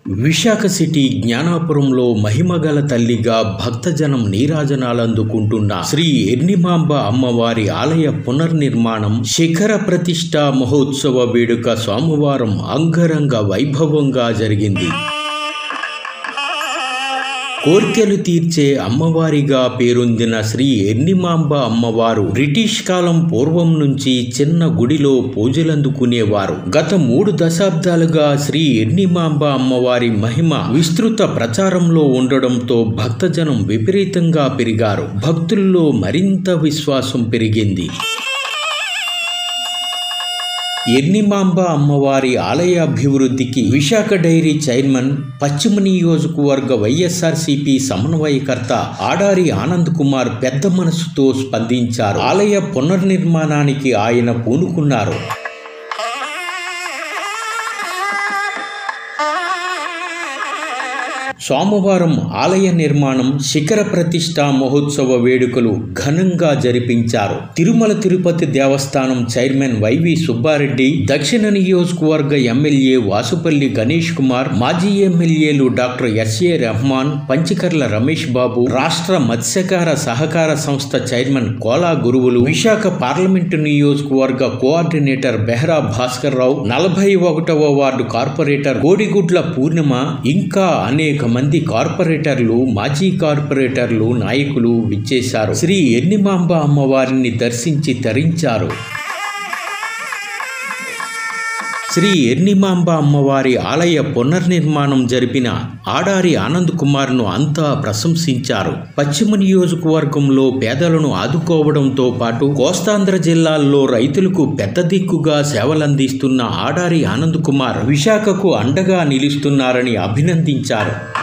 Visakha city జ్ఞానాపురంలో మహిమగల తల్లిగా భక్తజనం నీరాజనాలందుకుంటున్న శ్రీ ఎర్నిమాంబ అమ్మవారి ఆలయ పునర్నిర్మాణం శిఖర ప్రతిష్ట మహోత్సవ వేడుక సోమవారం అంగరంగ వైభవంగా జరిగింది కోర్కెలు తీర్చే అమ్మవారిగా పేరొందిన శ్రీ ఎర్నిమాంబ అమ్మవారు బ్రిటిష్ కాలం పూర్వం నుంచి చిన్న గుడిలో పూజలందుకునేవారు గత మూడు దశాబ్దాలుగా శ్రీ ఎర్నిమాంబ అమ్మవారి మహిమ విస్తృత ప్రచారంలో ఉండడంతో భక్తజనం విపరీతంగా పెరిగారు భక్తుల్లో మరింత విశ్వాసం పెరిగింది ఎర్నిమాంబ అమ్మవారి ఆలయ అభివృద్ధికి విశాఖ డైరీ చైర్మన్ పశ్చిమ నియోజకవర్గ వైఎస్ఆర్సీపీ సమన్వయకర్త ఆడారి ఆనంద్ కుమార్ పెద్ద మనసుతో స్పందించారు ఆలయ పునర్నిర్మాణానికి ఆయన పూనుకున్నారు సోమవారం ఆలయ నిర్మాణం శిఖర ప్రతిష్ట మహోత్సవ వేడుకలు ఘనంగా జరిపించారు తిరుమల తిరుపతి దేవస్థానం చైర్మన్ వైవి సుబ్బారెడ్డి దక్షిణ నియోజకవర్గ ఎమ్మెల్యే వాసుపల్లి గణేష్ కుమార్ మాజీ ఎమ్మెల్యేలు డాక్టర్ ఎస్ఏ రెహమాన్ పంచికర్ల రమేష్ బాబు రాష్ట్ర మత్స్యకార సహకార సంస్థ చైర్మన్ కోలా గురువులు విశాఖ పార్లమెంటు నియోజకవర్గ కోఆర్డినేటర్ బెహ్రా భాస్కర్ రావు నలభై ఒకటవ వార్డు కార్పొరేటర్ కోడిగుడ్ల పూర్ణిమ ఇంకా అనేక మంది కార్పొరేటర్లు మాజీ కార్పొరేటర్లు నాయకులు విచ్చేశారు శ్రీ ఎన్నిమాంబ అమ్మవారిని దర్శించి తరించారు శ్రీ ఎర్నిమాంబ అమ్మవారి ఆలయ పునర్నిర్మాణం జరిపిన ఆడారి ఆనంద్ కుమార్ను అంతా ప్రశంసించారు పశ్చిమ నియోజకవర్గంలో పేదలను ఆదుకోవడంతో పాటు కోస్తాంధ్ర జిల్లాల్లో రైతులకు పెద్ద దిక్కుగా సేవలందిస్తున్న ఆడారి ఆనంద్ కుమార్ విశాఖకు అండగా నిలుస్తున్నారని అభినందించారు